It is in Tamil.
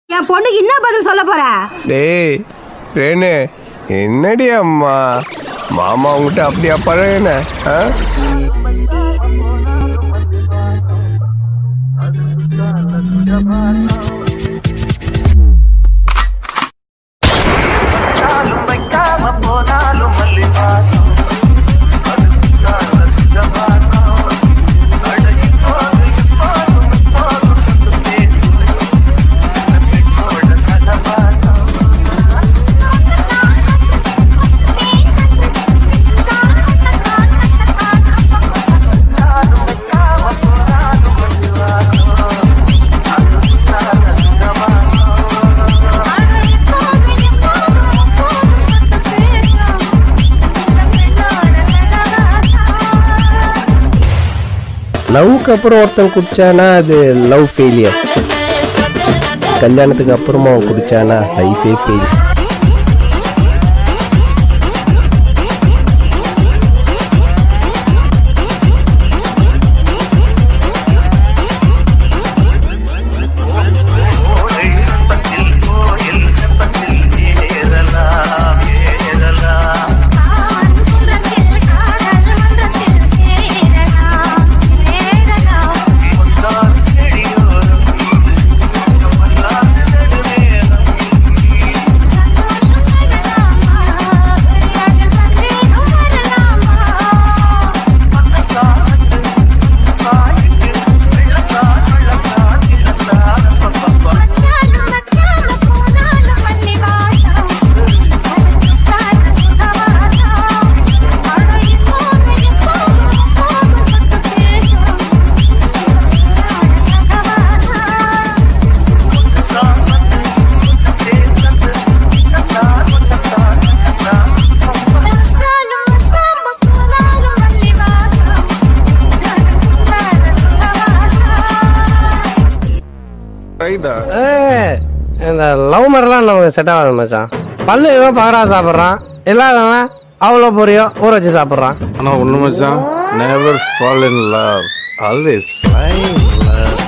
என் பொண்ணுக்கு என்ன பதில் சொல்ல போற டேய் ரேணு என்னடி அம்மா மாமா உங்ககிட்ட அப்படியா பழகுன ஆ லவ்க்கு அப்புறம் ஒருத்தன் குடிச்சானா அது லவ் ஃபெயிலியர் கல்யாணத்துக்கு அப்புறமா அவன் குடிச்சானா லைஃபே ஃபெயில் ஏய், இந்த லவ் மாதிரிலாம் நமக்கு செட் ஆகாது மச்சான் பல்லு ஏதோ பகரா சாப்பிட்றான் இல்லாதவன் அவ்வளோ பொரியோ ஊற வச்சு சாப்பிட்றான் ஆனா ஒண்ணு மச்சான் never fall in love always fly in love